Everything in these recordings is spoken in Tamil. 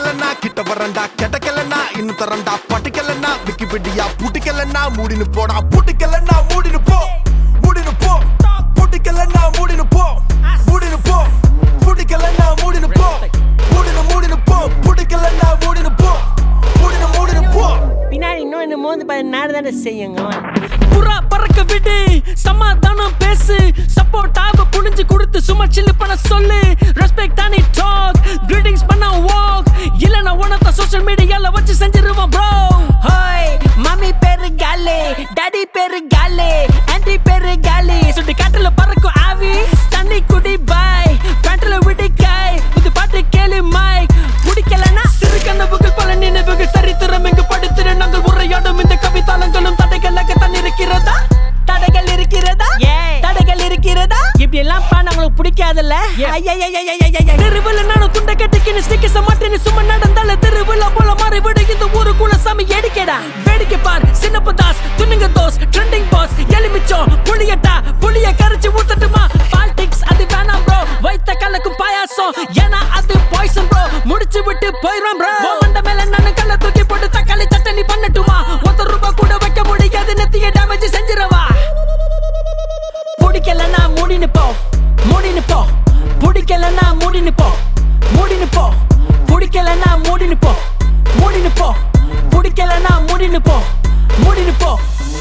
பிடிக்கலன்னா கிட்ட வரண்டா கிடைக்கலன்னா இன்னும் தரண்டா பட்டிக்கலன்னா விக்கிபீடியா புட்டிக்கலன்னா மூடினு போடா புட்டிக்கலன்னா மூடினு போ மூடினு போ புட்டிக்கலன்னா மூடினு போ மூடினு போ புட்டிக்கலன்னா மூடினு போ மூடினு மூடினு போ புட்டிக்கலன்னா மூடினு போ மூடினு மூடினு போ பின்னாடி இன்னும் என்ன மோந்து பார்த்து நாடு தானே செய்யுங்க புறா பறக்க விடு சமாதானம் பேசு சப்போர்ட் ஆக புடிஞ்சு கொடுத்து சும்மா சில்லு பண்ண சொல்லு ரெஸ்பெக்ட் ஆனி டாக் கிரீட்டிங்ஸ் பண்ண வாக் இல்லனா உனத்த சோஷியல் மீடியால வச்சு செஞ்சிருவான் ப்ரோ ஹோய் மம்மி பேரு காலே டாடி பேரு காலே ஆன்டி பேரு காலி சுட்டு காட்டுல பறக்கும் ஆவி தண்ணி குடி பாய் பேண்ட்ல விடு காய் புது பாட்டு கேளு மைக் பிடிக்கலனா சிறு கனவுகள் பல நினைவுகள் சரித்திரம் எங்கு படுத்திரு நாங்கள் உரையாடும் இந்த கவிதாளங்களும் தடைகளாக தான் இருக்கிறதா தடைகள் இருக்கிறதா ஏய். தடைகள் இருக்கிறதா இப்படி எல்லாம் பண்ண உங்களுக்கு பிடிக்காதுல்ல ஐயையையையையையை. தெருவில் நானும் துண்டை கட்டிக்கின்னு ஸ்டிக்கர்ஸ் மாட்டின்னு சும்மா நடந்தால தெருவில் போல மாறி விடு இந்த ஊருக்குள்ள சாமி எடுக்கடா வேடிக்கை பார் சின்னப்ப தாஸ் துணுங்க தோஸ் ட்ரெண்டிங் பாஸ் எலுமிச்சம் புளியட்டா புளிய கரைச்சு ஊத்தட்டுமா பாலிடிக்ஸ் அது வேணாம் ப்ரோ வைத்த கலக்கும் பாயாசம் ஏன்னா அது பாய்சன் ப்ரோ முடிச்சு விட்டு போயிரும் ப்ரோ மண்ட மேல நானு கல்ல தூக்கி போட்டு தக்காளி சட்டனி பண்ணட்டுமா ஒத்த ரூபாய் கூட வைக்க முடியாது நெத்திய டேமேஜ் செஞ்சிரவா பிடிக்கலன்னா மூடினு போ மூடினு போ பிடிக்கலன்னா மூடினு போ மூடினு போ பிடிக்கலன்னா மூடினு போ மூடினு போ பிடிக்கலன்னா மூடினு போ மூடினு போ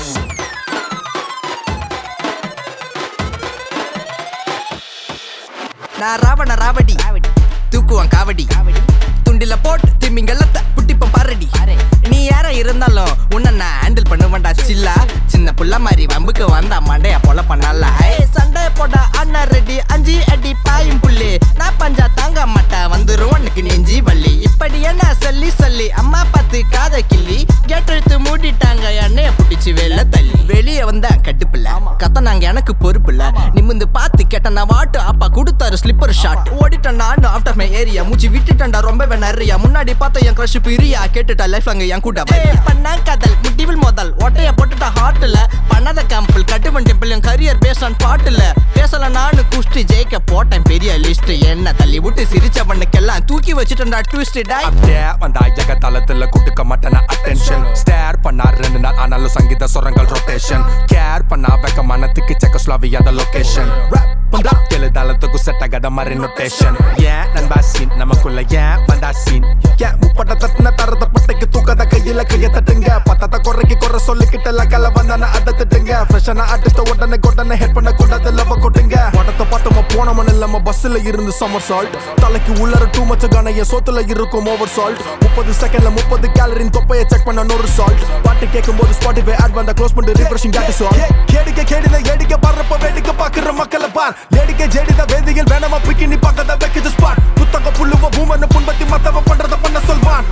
நான் ராவண ராவடி தூக்குவான் காவடி துண்டில போட்டு திமிங்கலத்த புட்டிப்பம் பாரடி நீ யார இருந்தாலும் உன்னை நான் ஹேண்டில் பண்ணுவேன்டா சில்லா சின்ன புள்ள மாதிரி வம்புக்கு வந்தா மண்டைய போல பண்ணல சண்டை போட அண்ணா ரெடி அஞ்சு அடி பாயும் புள்ளி நான் பஞ்சா தாங்க மாட்டேன் வந்துரும் உனக்கு நெஞ்சி வள்ளி இப்படி என்ன சொல்லி சொல்லி அம்மா பார்த்து காத கிள்ளி கேட்டெழுத்து மூடிட்டாங்க எண்ணெய புடிச்சு வெளில தள்ளி வெளியே வந்தேன் கட்டுப்பில்ல கத்தனாங்க எனக்கு பொறுப்பில்ல நிமிந்து பார்த்து கேட்ட நான் வாட்டு அப்பா கொடுத்தாரு ஸ்லிப்பர் ஷாட் ஓடிட்டேன் நான் ஆஃப்டர் மை ஏரியா மூச்சு விட்டுட்டேன்டா ரொம்பவே நிறையா முன்னாடி பார்த்த என் க்ரஷ் பிரியா கேட்டுட்டா லைஃப் அங்க என் கூட பண்ண கதல் முடிவில் முதல் ஓட்டைய போட்டுட்டா ஹார்ட்ல பண்ணாத கம்பிள் கட்டுவன் டெம்பிள் என் கரியர் பேஸ் ஆன் பாட்டுல பேசல நானு குஷ்டி ஜெயிக்க போட்டேன் பெரிய லிஸ்ட் என்ன தள்ளி விட்டு சிரிச்சவனுக்கெல்லாம் தூக்கி வச்சுட்டேன்டா ட்விஸ்ட் டை அப்படியே வந்தா எகத்தாளத்துல குட்டுக்க மாட்டேன அட்டென்ஷன் ஸ்டேர் பண்ணா ரெண்டு நாள் ஆனாலும் சங்கீத சொரங்கள் ரொட்டேஷன் கேர் பண்ணா வெக்க மனத்துக்கு செக்கஸ்லாவியாத லொகேஷன் ரேப் பண்றா எழுதாளத்துக்கு செட் ஆகாத மாதிரி நொட்டேஷன் ஏன் நண்பா சீன் நமக்குள்ள ஏன் வந்தா சீன் ஏன் முப்பட்ட தட்டுன தரத பட்டைக்கு தூக்காத கையில கைய தட்டுங்க பத்தத்தை குறைக்கு குறை சொல்லிக்கிட்டு எல்லாம் கல வந்தான அதை திட்டுங்க ஃப்ரெஷ்ஷான ஆர்டிஸ்ட உடனே கொடனே ஹெட் பண்ண கூடாது லவ கொட்டுங்க உடத்த பார்த்தோமா போனவன் இல்லாம பஸ்ல இருந்து சம்மர் சால்ட் தலைக்கு உள்ளர டூ மச்ச கான என் சோத்துல இருக்கும் ஓவர் சால்ட் முப்பது செகண்ட்ல முப்பது கேலரின் தொப்பைய செக் பண்ண நூறு சால்ட் பாட்டு கேட்கும் போது ஸ்பாட்டிஃபை ஆட் வந்தா க்ளோஸ் பண்ணி ரிஃப்ரெஷிங் கேட்டு சால் கேடிக்க கேடித ஏடிக்க பறப்ப வேடிக்கை பாக்குற மக்களை பார் ஏடிக்க ஜேடித வேதியில் வேணாமா பிக்கினி பக்கத வைக்குது ஸ்பாட் புத்தக புல்லுவ பூமன்னு புண்பத்தி மத்தவ பண்றத பண்ண சொல்வான்